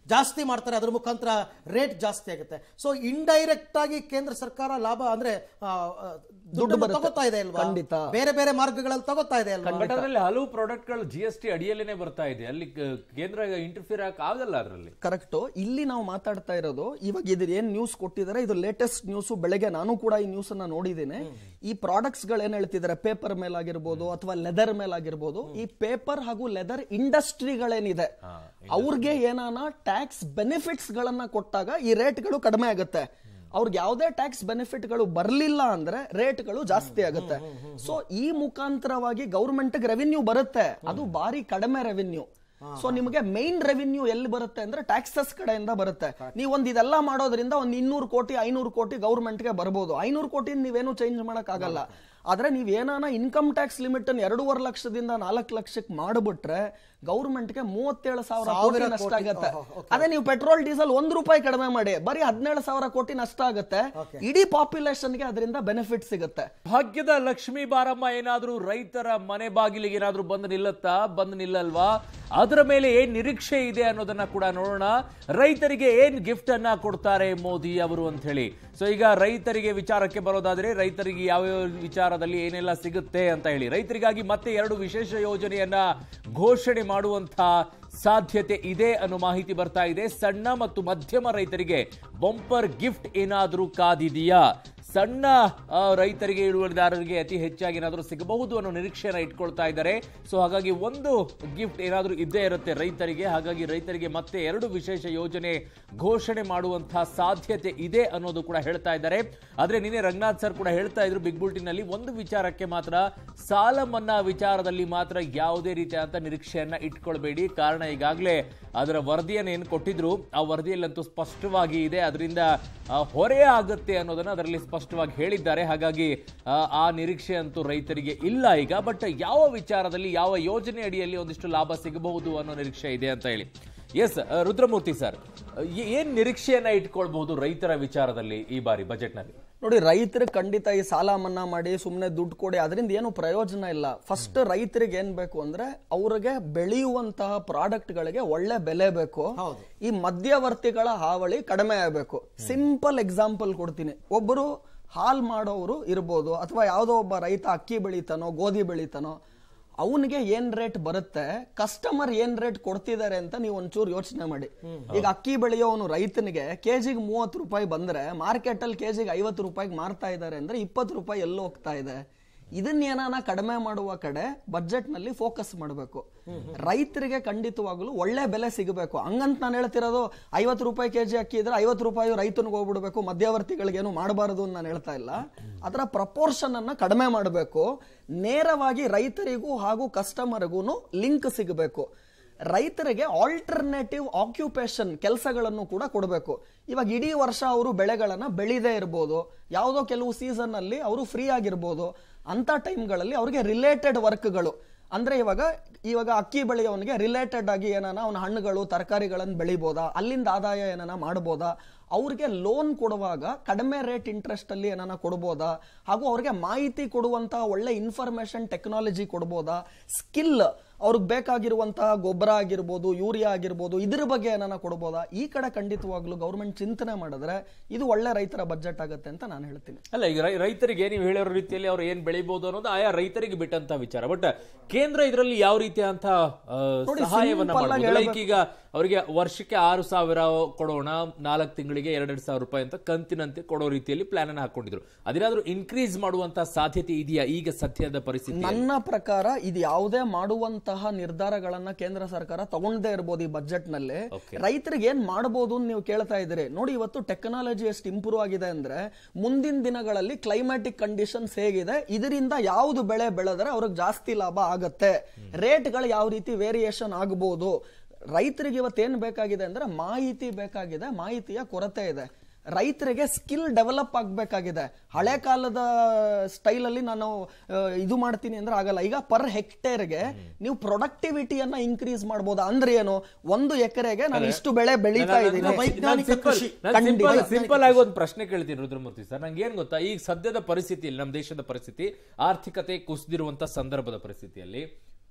Speaker 1: ಜಾಸ್ತಿ ಮಾಡ್ತಾರೆ ಅದ್ರ ಮುಖಾಂತರ ರೇಟ್ ಜಾಸ್ತಿ ಆಗುತ್ತೆ ಸೊ ಇಂಡೈರೆಕ್ಟ್ ಆಗಿ ಕೇಂದ್ರ ಸರ್ಕಾರ ಲಾಭ ಅಂದ್ರೆ ಆ, ಆ, ದುಡ್ಡನ್ನು
Speaker 2: ಬರುತ್ತೆ.
Speaker 1: ತಗೋತಾ ಇದೆ ಅಲ್ವಾ
Speaker 2: ಖಂಡಿತ.
Speaker 1: ಬೇರೆ ಬೇರೆ ಮಾರ್ಗಗಳಲ್ಲಿ ತಗೋತಾ ಇದೆ ಅಲ್ವಾ
Speaker 3: ಬಟ್ ಅದರಲ್ಲಿ ಹಲವು ಪ್ರಾಡಕ್ಟ್ಗಳು ಜಿ ಎಸ್ ಟಿ ಅಡಿಯಲ್ಲೇನೆ ಬರ್ತಾ ಇದೆ ಅಲ್ಲಿ ಕ- ಕೇಂದ್ರ ಇಂಟರ್ಫಿಯರ್ ಆಗಕ್ ಆಗಲ್ಲ ಅದರಲ್ಲಿ
Speaker 2: ಕರೆಕ್ಟ್ ಇಲ್ಲಿ ನಾವು ಮಾತಾಡ್ತಾ ಇರೋದು ಇವಾಗ ಇದು ಏನ್ ನ್ಯೂಸ್ ಕೊಟ್ಟಿದ್ದಾರೆ ಇದು ಲೇಟೆಸ್ಟ್ ನ್ಯೂಸ್ ಬೆಳಗ್ಗೆ ನಾನು ಕೂಡ ಈ ನ್ಯೂಸ್ ಅನ್ನ ನೋಡಿದ್ದೇನೆ ಈ ಪ್ರಾಡಕ್ಟ್ಸ್ ಗಳು ಏನ್ ಹೇಳ್ತಿದ್ದಾರೆ ಪೇಪರ್ ಮೇಲಾಗಿರ್ಬೋದು ಅಥವಾ ಲೆದರ್ ಮೇಲಾಗಿರ್ಬೋದು ಈ ಪೇಪರ್ ಹಾಗೂ ಲೆದರ್ ಇಂಡಸ್ಟ್ರಿಗಳೇನಿದೆ ಅವ್ರಿಗೆ ಏನಾನ ಟ್ಯಾಕ್ಸ್ ಬೆನಿಫಿಟ್ಸ್ ಗಳನ್ನ ಕೊಟ್ಟಾಗ ಈ ರೇಟ್ಗಳು ಕಡಿಮೆ ಆಗುತ್ತೆ ಅವ್ರಿಗೆ ಯಾವುದೇ ಟ್ಯಾಕ್ಸ್ ಬೆನಿಫಿಟ್ಗಳು ಬರಲಿಲ್ಲ ಅಂದ್ರೆ ರೇಟ್ಗಳು ಜಾಸ್ತಿ ಆಗುತ್ತೆ ಸೊ ಈ ಮುಖಾಂತರವಾಗಿ ಗೌರ್ಮೆಂಟ್ ರೆವಿನ್ಯೂ ಬರುತ್ತೆ ಅದು ಬಾರಿ ಕಡಿಮೆ ರೆವಿನ್ಯೂ ಸೊ ನಿಮಗೆ ಮೈನ್ ರೆವಿನ್ಯೂ ಎಲ್ಲಿ ಬರುತ್ತೆ ಅಂದ್ರೆ ಟ್ಯಾಕ್ಸಸ್ ಕಡೆಯಿಂದ ಬರುತ್ತೆ ನೀವು ಒಂದ್ ಇದೆಲ್ಲ ಮಾಡೋದ್ರಿಂದ ಒಂದ್ ಇನ್ನೂರು ಕೋಟಿ ಐನೂರು ಕೋಟಿ ಗೌರ್ಮೆಂಟ್ಗೆ ಬರ್ಬೋದು ಐನೂರು ಕೋಟಿ ನೀವೇನು ಚೇಂಜ್ ಮಾಡಕ್ ಆಗಲ್ಲ ಆದ್ರೆ ನೀವ್ ಏನಾನ ಇನ್ಕಮ್ ಟ್ಯಾಕ್ಸ್ ಲಿಮಿಟ್ ಅನ್ನು ಎರಡೂವರೆ ಲಕ್ಷದಿಂದ ನಾಲ್ಕು ಲಕ್ಷಕ್ಕೆ ಮಾಡ್ಬಿಟ್ರೆ ಗೌರ್ಮೆಂಟ್ಗೆ ಮೂವತ್ತೇಳು ಸಾವಿರ ಕೋಟಿ
Speaker 1: ಸಾವಿರ
Speaker 2: ನಷ್ಟ
Speaker 1: ಕೋಟಿ,
Speaker 2: ಆಗುತ್ತೆ
Speaker 1: ಓಹೋ,
Speaker 2: ಅದೇ ನೀವು ಪೆಟ್ರೋಲ್ ಡೀಸೆಲ್ ಒಂದ್ ರೂಪಾಯಿ ಕಡಿಮೆ ಮಾಡಿ ಬರೀ ಹದಿನೇಳು ಸಾವಿರ ಕೋಟಿ ನಷ್ಟ ಆಗುತ್ತೆ ಇಡೀ ಪಾಪ್ಯುಲೇಷನ್ಗೆ ಅದರಿಂದ ಬೆನಿಫಿಟ್ ಸಿಗುತ್ತೆ
Speaker 3: ಭಾಗ್ಯದ ಲಕ್ಷ್ಮೀ ಬಾರಮ್ಮ ಏನಾದ್ರೂ ರೈತರ ಮನೆ ಬಾಗಿಲಿಗೆ ಏನಾದ್ರೂ ಬಂದು ನಿಲ್ಲತ್ತಾ ಬಂದು ನಿಲ್ಲಲ್ವಾ ಅದರ ಮೇಲೆ ಏನ್ ನಿರೀಕ್ಷೆ ಇದೆ ಅನ್ನೋದನ್ನ ಕೂಡ ನೋಡೋಣ ರೈತರಿಗೆ ಏನ್ ಗಿಫ್ಟ್ ಅನ್ನ ಕೊಡ್ತಾರೆ ಮೋದಿ ಅವರು ಅಂತ ಹೇಳಿ ಸೊ ಈಗ ರೈತರಿಗೆ ವಿಚಾರಕ್ಕೆ ಬರೋದಾದ್ರೆ ರೈತರಿಗೆ ಯಾವ್ಯಾವ ವಿಚಾರದಲ್ಲಿ ಏನೆಲ್ಲ ಸಿಗುತ್ತೆ ಅಂತ ಹೇಳಿ ರೈತರಿಗಾಗಿ ಮತ್ತೆ ಎರಡು ವಿಶೇಷ ಯೋಜನೆಯನ್ನ ಘೋಷಣೆ ಮಾಡುವಂತ ಸಾಧ್ಯತೆ ಇದೆ ಅನ್ನೋ ಮಾಹಿತಿ ಬರ್ತಾ ಇದೆ ಸಣ್ಣ ಮತ್ತು ಮಧ್ಯಮ ರೈತರಿಗೆ ಬಂಪರ್ ಗಿಫ್ಟ್ ಏನಾದ್ರೂ ಕಾದಿದೆಯಾ ಸಣ್ಣ ಆ, ರೈತರಿಗೆ ಇಳುವರಿದಾರರಿಗೆ ಅತಿ ಹೆಚ್ಚಾಗಿ ಏನಾದರೂ ಸಿಗಬಹುದು ಅನ್ನೋ ನಿರೀಕ್ಷೆನ ಇಟ್ಕೊಳ್ತಾ ಇದ್ದಾರೆ ಸೊ ಹಾಗಾಗಿ ಒಂದು ಗಿಫ್ಟ್ ಏನಾದರೂ ಇದ್ದೇ ಇರುತ್ತೆ ರೈತರಿಗೆ ಹಾಗಾಗಿ ರೈತರಿಗೆ ಮತ್ತೆ ಎರಡು ವಿಶೇಷ ಯೋಜನೆ ಘೋಷಣೆ ಮಾಡುವಂತಹ ಸಾಧ್ಯತೆ ಇದೆ ಅನ್ನೋದು ಕೂಡ ಹೇಳ್ತಾ ಇದ್ದಾರೆ ಆದ್ರೆ ನಿನ್ನೆ ರಂಗನಾಥ್ ಸರ್ ಕೂಡ ಹೇಳ್ತಾ ಇದ್ರು ಬಿಗ್ ಬುಲ್ಟಿನಲ್ಲಿ ಒಂದು ವಿಚಾರಕ್ಕೆ ಮಾತ್ರ ಸಾಲ ಮನ್ನಾ ವಿಚಾರದಲ್ಲಿ ಮಾತ್ರ ಯಾವುದೇ ರೀತಿಯಾದಂತ ನಿರೀಕ್ಷೆಯನ್ನ ಇಟ್ಕೊಳ್ಬೇಡಿ ಕಾರಣ ಈಗಾಗಲೇ ಅದರ ವರದಿಯನ್ನು ಏನು ಕೊಟ್ಟಿದ್ರು ಆ ವರದಿಯಲ್ಲಂತೂ ಸ್ಪಷ್ಟವಾಗಿ ಇದೆ ಅದರಿಂದ ಆ, ಹೊರೆ ಆಗುತ್ತೆ ಅನ್ನೋದನ್ನ ಅದರಲ್ಲಿ ಸ್ಪಷ್ಟವಾಗಿ ಹೇಳಿದ್ದಾರೆ ಹಾಗಾಗಿ ಆ, ಆ ನಿರೀಕ್ಷೆ ಅಂತೂ ರೈತರಿಗೆ ಇಲ್ಲ ಈಗ ಬಟ್ ಯಾವ ವಿಚಾರದಲ್ಲಿ ಯಾವ ಯೋಜನೆ ಅಡಿಯಲ್ಲಿ ಒಂದಿಷ್ಟು ಲಾಭ ಸಿಗಬಹುದು ಅನ್ನೋ ನಿರೀಕ್ಷೆ ಇದೆ ಅಂತ ಹೇಳಿ ಎಸ್ ರುದ್ರಮೂರ್ತಿ ಸರ್ ಏನ್ ನಿರೀಕ್ಷೆಯನ್ನ ಇಟ್ಕೊಳ್ಬಹುದು ರೈತರ ವಿಚಾರದಲ್ಲಿ ಈ ಬಾರಿ ಬಜೆಟ್ನಲ್ಲಿ
Speaker 2: ನೋಡಿ ರೈತರು ಖಂಡಿತ ಈ ಸಾಲ ಮನ್ನಾ ಮಾಡಿ ಸುಮ್ಮನೆ ದುಡ್ಡು ಕೊಡಿ ಅದರಿಂದ ಏನು ಪ್ರಯೋಜನ ಇಲ್ಲ ಫಸ್ಟ್ ರೈತರಿಗೆ ಏನ್ ಬೇಕು ಅಂದ್ರೆ ಅವ್ರಿಗೆ ಬೆಳೆಯುವಂತಹ ಪ್ರಾಡಕ್ಟ್ ಗಳಿಗೆ ಒಳ್ಳೆ ಬೆಲೆ ಬೇಕು
Speaker 1: ಹೌದು.
Speaker 2: ಈ ಮಧ್ಯವರ್ತಿಗಳ ಹಾವಳಿ ಕಡಿಮೆ ಆಗಬೇಕು ಸಿಂಪಲ್ ಎಕ್ಸಾಂಪಲ್ ಕೊಡ್ತೀನಿ ಒಬ್ಬರು ಹಾಲ್ ಮಾಡೋರು ಇರ್ಬೋದು ಅಥವಾ ಯಾವುದೋ ಒಬ್ಬ ರೈತ ಅಕ್ಕಿ ಬೆಳಿತಾನೋ ಗೋಧಿ ಬೆಳಿತಾನೋ ಅವನಿಗೆ ಏನ್ ರೇಟ್ ಬರುತ್ತೆ ಕಸ್ಟಮರ್ ಏನ್ ರೇಟ್ ಕೊಡ್ತಿದ್ದಾರೆ ಅಂತ ನೀವು ಒಂಚೂರು ಯೋಚನೆ ಮಾಡಿ ಈಗ ಅಕ್ಕಿ ಬೆಳೆಯೋನು ರೈತನಿಗೆ ಕೆಜಿಗೆ ಮೂವತ್ತು ರೂಪಾಯಿ ಬಂದ್ರೆ ಮಾರ್ಕೆಟ್ ಅಲ್ಲಿ ಕೆಜಿಗೆ ಐವತ್ತು ರೂಪಾಯಿಗೆ ಮಾರ್ತಾ ಇದ್ದಾರೆ ಅಂದ್ರೆ ಇಪ್ಪತ್ತು ರೂಪಾಯಿ ಎಲ್ಲಿ ಹೋಗ್ತಾ ಇದೆ ಇದನ್ನೇನಾನ ಕಡಿಮೆ ಮಾಡುವ ಕಡೆ ಬಜೆಟ್ ನಲ್ಲಿ ಫೋಕಸ್ ಮಾಡಬೇಕು ರೈತರಿಗೆ ಖಂಡಿತವಾಗ್ಲೂ ಒಳ್ಳೆ ಬೆಲೆ ಸಿಗಬೇಕು ಹಂಗಂತ ನಾನು ಹೇಳ್ತಿರೋದು ಐವತ್ತು ರೂಪಾಯಿ ಕೆಜಿ ಅಕ್ಕಿ ಇದ್ರೆ ಐವತ್ತು ರೂಪಾಯಿ ರೈತನಿಗೆ ಹೋಗ್ಬಿಡ್ಬೇಕು ಮಧ್ಯವರ್ತಿಗಳಿಗೆ ಏನು ಮಾಡಬಾರದು ಅಂತ ನಾನು ಹೇಳ್ತಾ ಇಲ್ಲ ಅದರ ಪ್ರಪೋರ್ಷನ್ ಅನ್ನ ಕಡಿಮೆ ಮಾಡಬೇಕು ನೇರವಾಗಿ ರೈತರಿಗೂ ಹಾಗೂ ಕಸ್ಟಮರ್ಗೂ ಲಿಂಕ್ ಸಿಗಬೇಕು ರೈತರಿಗೆ ಆಲ್ಟರ್ನೇಟಿವ್ ಆಕ್ಯುಪೇಷನ್ ಕೆಲಸಗಳನ್ನು ಕೂಡ ಕೊಡಬೇಕು ಇವಾಗ ಇಡೀ ವರ್ಷ ಅವರು ಬೆಳೆಗಳನ್ನ ಬೆಳಿದೇ ಇರ್ಬೋದು ಯಾವುದೋ ಕೆಲವು ಸೀಸನ್ ಅಲ್ಲಿ ಅವರು ಫ್ರೀ ಆಗಿರ್ಬೋದು ಅಂತ ಟೈಮ್ಗಳಲ್ಲಿ ಅವ್ರಿಗೆ ರಿಲೇಟೆಡ್ ವರ್ಕ್ಗಳು ಅಂದ್ರೆ ಇವಾಗ ಇವಾಗ ಅಕ್ಕಿ ಬೆಳೆಯೋವನಿಗೆ ರಿಲೇಟೆಡ್ ಆಗಿ ಏನಾನ ಅವನ ಹಣ್ಣುಗಳು ತರಕಾರಿಗಳನ್ನು ಬೆಳಿಬೋದಾ ಅಲ್ಲಿಂದ ಆದಾಯ ಏನಾನ ಮಾಡ್ಬೋದಾ ಅವ್ರಿಗೆ ಲೋನ್ ಕೊಡುವಾಗ ಕಡಿಮೆ ರೇಟ್ ಇಂಟ್ರೆಸ್ಟ್ ಅಲ್ಲಿ ಏನಾನ ಕೊಡ್ಬೋದಾ ಹಾಗೂ ಅವ್ರಿಗೆ ಮಾಹಿತಿ ಕೊಡುವಂತಹ ಒಳ್ಳೆ ಇನ್ಫಾರ್ಮೇಶನ್ ಟೆಕ್ನಾಲಜಿ ಕೊಡ್ಬೋದಾ ಸ್ಕಿಲ್ ಅವ್ರಿಗೆ ಬೇಕಾಗಿರುವಂತಹ ಗೊಬ್ಬರ ಆಗಿರ್ಬೋದು ಯೂರಿಯಾ ಆಗಿರ್ಬೋದು ಇದ್ರ ಬಗ್ಗೆ ಏನಾನ ಕೊಡ್ಬೋದಾ ಈ ಕಡೆ ಖಂಡಿತವಾಗ್ಲೂ ಗೌರ್ಮೆಂಟ್ ಚಿಂತನೆ ಮಾಡಿದ್ರೆ ಇದು ಒಳ್ಳೆ ರೈತರ ಬಜೆಟ್ ಆಗುತ್ತೆ ಅಂತ ನಾನು ಹೇಳ್ತೀನಿ
Speaker 3: ಅಲ್ಲ ಈಗ ರೈ- ರೈತರಿಗೆ ನೀವು ಹೇಳಿರೋ ರೀತಿಯಲ್ಲಿ ಅವ್ರು ಏನ್ ಬೆಳಿಬಹುದು ಅನ್ನೋದು ಆಯಾ ರೈತರಿಗೆ ಬಿಟ್ಟಂತ ವಿಚಾರ ಬಟ್ ಕೇಂದ್ರ ಇದರಲ್ಲಿ ಯಾವ ರೀತಿಯಂತ ಆ,
Speaker 2: ನೋಡಿ,
Speaker 3: ಸಹಾಯವನ್ನ
Speaker 2: simple ಆಗಿ
Speaker 3: ಮಾಡಬಹುದು ಲೈಕ್ ಈಗ ಅವರಿಗೆ ವರ್ಷಕ್ಕೆ ಆರು ಸಾವಿರ ಕೊಡೋಣ ನಾಲ್ಕು ತಿಂಗಳಿಗೆ ಎರಡೆರಡು ಸಾವಿರ ರೂಪಾಯಿ ಅಂತ ಕಂತಿನಂತೆ ಕೊಡೋ ರೀತಿಯಲ್ಲಿ ಪ್ಲಾನ್ ಅನ್ನ ಹಾಕೊಂಡಿದ್ರು ಅದೇನಾದ್ರೂ ಇನ್ಕ್ರೀಸ್ ಮಾಡುವಂತ ಸಾಧ್ಯತೆ ಇದೆಯಾ ಈಗ ಸದ್ಯದ ಪರಿಸ್ಥಿತಿ
Speaker 2: ನನ್ನ ಪ್ರಕಾರ ಇದು ಯಾವುದೇ ಮಾಡುವಂತಹ ನಿರ್ಧಾರಗಳನ್ನ ಕೇಂದ್ರ ಸರ್ಕಾರ ತಗೊಂಡೇ ಇರ್ಬೋದು ಈ ಬಜೆಟ್ ನಲ್ಲಿ
Speaker 3: Okay.
Speaker 2: ರೈತರಿಗೆ ಏನ್ ಮಾಡಬಹುದು ಅಂತ ನೀವು ಕೇಳ್ತಾ ಇದ್ದೀರಿ ನೋಡಿ ಇವತ್ತು ಟೆಕ್ನಾಲಜಿ ಎಷ್ಟು ಇಂಪ್ರೂವ್ ಆಗಿದೆ ಅಂದ್ರೆ ಮುಂದಿನ ದಿನಗಳಲ್ಲಿ ಕ್ಲೈಮ್ಯಾಟಿಕ್ ಕಂಡೀಷನ್ಸ್ ಹೇಗಿದೆ ಇದರಿಂದ ಯಾವ್ದು ಬೆಳೆ ಬೆಳೆದ್ರೆ ಅವ್ರಿಗೆ ಜಾಸ್ತಿ ಲಾಭ ಆಗತ್ತೆ ರೇಟ್ಗಳು ಯಾವ ರೀತಿ ವೇರಿಯೇಷನ್ ಆಗಬಹುದು ರೈತರಿಗೆ ಇವತ್ತು ಏನ್ ಬೇಕಾಗಿದೆ ಅಂದ್ರೆ ಮಾಹಿತಿ ಬೇಕಾಗಿದೆ ಮಾಹಿತಿಯ ಕೊರತೆ ಇದೆ ರೈತರಿಗೆ ಸ್ಕಿಲ್ ಡೆವಲಪ್ ಆಗಬೇಕಾಗಿದೆ ಹಳೆ ಕಾಲದ ಸ್ಟೈಲ್ ಅಲ್ಲಿ ನಾನು ಆ, ಇದು ಮಾಡ್ತೀನಿ ಅಂದ್ರೆ ಆಗಲ್ಲ ಈಗ ಪರ್ ಹೆಕ್ಟೇರ್ಗೆ ನೀವು ಪ್ರೊಡಕ್ಟಿವಿಟಿಯನ್ನ ಇನ್ಕ್ರೀಸ್ ಮಾಡ್ಬೋದಾ ಅಂದ್ರೆ ಏನು ಒಂದು ಎಕರೆಗೆ ನಾನು ಇಷ್ಟು ಬೆಳೆ ಬೆಳೀತಾ ಇದ್ದೀನಿ
Speaker 1: ವೈಜ್ಞಾನಿಕ ಕೃಷಿ.
Speaker 2: ಖಂಡಿತ.
Speaker 3: ಸಿಂಪಲ್ ಆಗಿ ಒಂದು ಪ್ರಶ್ನೆ ಕೇಳ್ತೀನಿ ರುದ್ರಮೂರ್ತಿ ಸರ್ ನಂಗೆ ಏನ್ ಗೊತ್ತಾ ಈಗ ಸದ್ಯದ ಪರಿಸ್ಥಿತಿಯಲ್ಲಿ ನಮ್ಮ ದೇಶದ ಪರಿಸ್ಥಿತಿ ಆರ್ಥಿಕತೆ ಕುಸಿದಿರುವಂತ ಸಂದರ್ಭದ ಪರಿಸ್ಥಿತಿಯಲ್ಲಿ